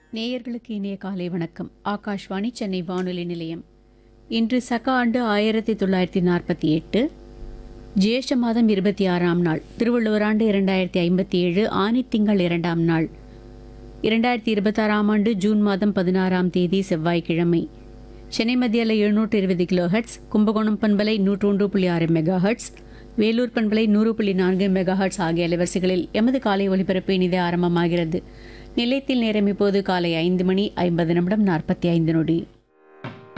நேயர்களுக்கு இனிய காலை வணக்கம் ஆகாஷ்வாணி சென்னை வானொலி நிலையம் இன்று சக ஆண்டு ஆயிரத்தி தொள்ளாயிரத்தி நாற்பத்தி எட்டு ஜேஷ்ட மாதம் இருபத்தி ஆறாம் நாள் திருவள்ளுவர் ஆண்டு இரண்டாயிரத்தி ஐம்பத்தி ஏழு ஆனி திங்கள் இரண்டாம் நாள் இரண்டாயிரத்தி இருபத்தாறாம் ஆண்டு ஜூன் மாதம் பதினாறாம் தேதி செவ்வாய்க்கிழமை சென்னை மத்தியில் எழுநூற்று இருபது கிலோ ஹெட்ஸ் கும்பகோணம் பண்பலை நூற்றொன்று புள்ளி ஆறு மெகா ஹெட்ஸ் வேலூர் பண்பலை நூறு புள்ளி நான்கு மெகா ஹெட்ஸ் ஆகிய அலைவரிசைகளில் எமது காலை ஒலிபரப்பு இனிதே ஆரம்பமாகிறது நிலையத்தில் நேரம் இப்போது காலை ஐந்து மணி ஐம்பது நிமிடம் நாற்பத்தி ஐந்து நொடி